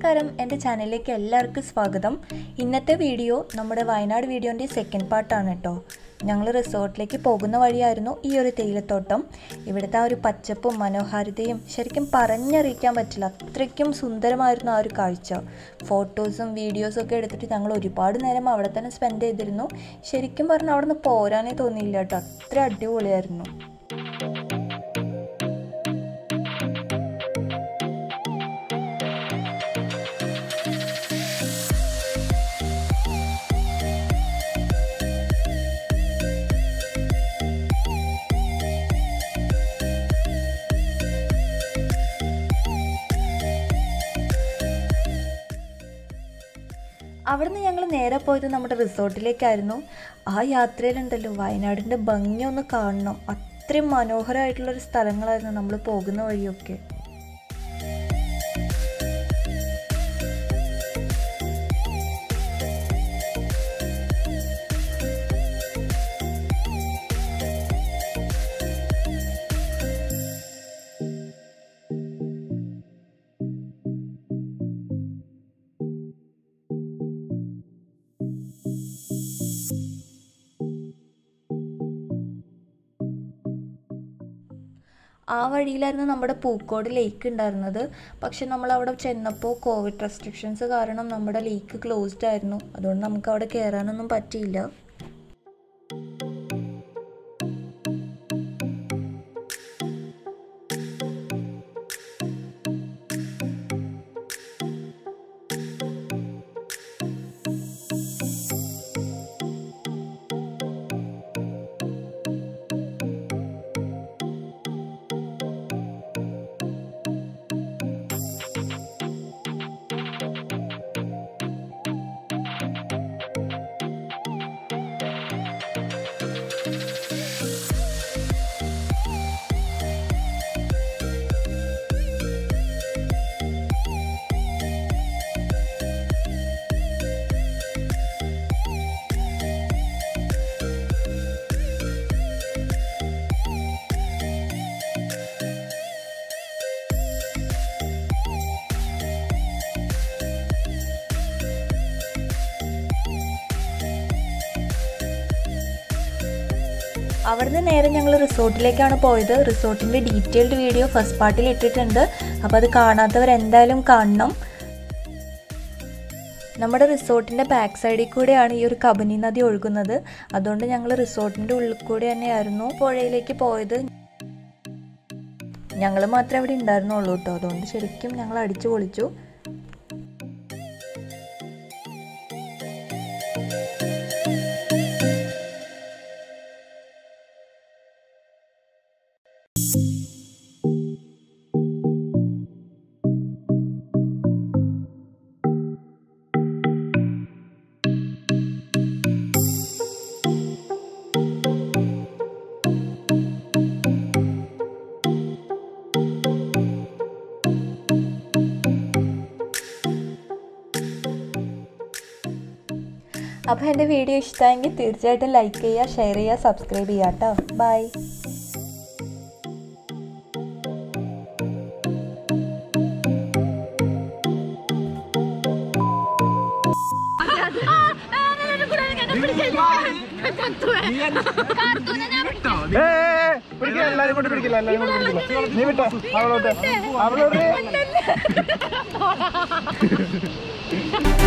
നമസ്കാരം എൻ്റെ ചാനലിലേക്ക് എല്ലാവർക്കും സ്വാഗതം ഇന്നത്തെ വീഡിയോ നമ്മുടെ വയനാട് വീഡിയോൻ്റെ സെക്കൻഡ് പാർട്ടാണ് കേട്ടോ ഞങ്ങൾ റിസോർട്ടിലേക്ക് പോകുന്ന വഴിയായിരുന്നു ഈ ഒരു തേയിലത്തോട്ടം ഇവിടുത്തെ ആ ഒരു പച്ചപ്പും മനോഹാരിതയും ശരിക്കും പറഞ്ഞറിയിക്കാൻ പറ്റില്ല അത്രയ്ക്കും സുന്ദരമായിരുന്നു ആ ഒരു കാഴ്ച ഫോട്ടോസും വീഡിയോസും ഒക്കെ എടുത്തിട്ട് ഞങ്ങൾ ഒരുപാട് നേരം അവിടെ തന്നെ സ്പെൻഡ് ചെയ്തിരുന്നു ശരിക്കും പറഞ്ഞാൽ അവിടെ നിന്ന് പോരാനേ തോന്നിയില്ല കേട്ടോ അത്ര അടിപൊളിയായിരുന്നു അവിടുന്ന് ഞങ്ങൾ നേരെ പോയത് നമ്മുടെ റിസോർട്ടിലേക്കായിരുന്നു ആ യാത്രയിലുണ്ടല്ലോ വയനാടിൻ്റെ ഭംഗി ഒന്ന് കാണണം അത്രയും മനോഹരമായിട്ടുള്ളൊരു സ്ഥലങ്ങളായിരുന്നു നമ്മൾ പോകുന്ന വഴിയൊക്കെ ആ വഴിയിലായിരുന്നു നമ്മുടെ പൂക്കോട് ലേക്ക് ഉണ്ടായിരുന്നത് പക്ഷെ നമ്മൾ അവിടെ ചെന്നപ്പോൾ കോവിഡ് റെസ്ട്രിക്ഷൻസ് കാരണം നമ്മുടെ ലേക്ക് ക്ലോസ്ഡ് ആയിരുന്നു അതുകൊണ്ട് നമുക്ക് അവിടെ കയറാനൊന്നും പറ്റിയില്ല അവിടുന്ന് നേരെ ഞങ്ങൾ റിസോർട്ടിലേക്കാണ് പോയത് റിസോർട്ടിൻ്റെ ഡീറ്റെയിൽഡ് വീഡിയോ ഫസ്റ്റ് പാർട്ടിൽ ഇട്ടിട്ടുണ്ട് അപ്പോൾ അത് കാണാത്തവർ എന്തായാലും കാണണം നമ്മുടെ റിസോർട്ടിൻ്റെ ബാക്ക് സൈഡിൽ കൂടെയാണ് ഈ ഒരു കബനി നദി ഒഴുകുന്നത് അതുകൊണ്ട് ഞങ്ങൾ റിസോർട്ടിൻ്റെ ഉള്ളിൽ കൂടെ തന്നെയായിരുന്നു പുഴയിലേക്ക് പോയത് ഞങ്ങൾ മാത്രമേ അവിടെ ഉണ്ടായിരുന്നുള്ളൂ കേട്ടോ അതുകൊണ്ട് ശരിക്കും ഞങ്ങൾ അടിച്ചു പൊളിച്ചു അപ്പോൾ എൻ്റെ വീഡിയോ ഇഷ്ടമായെങ്കിൽ തീർച്ചയായിട്ടും ലൈക്ക് ചെയ്യുക ഷെയർ ചെയ്യുക സബ്സ്ക്രൈബ് ചെയ്യുക കേട്ടോ ബൈ പിടിക്കില്ല എല്ലാരും കൊണ്ട് പിടിക്കില്ല എല്ലാരും കൊണ്ട് പിടിക്കില്ല നീ വിട്ടോ അവളോട്ട് അവളോട്ട്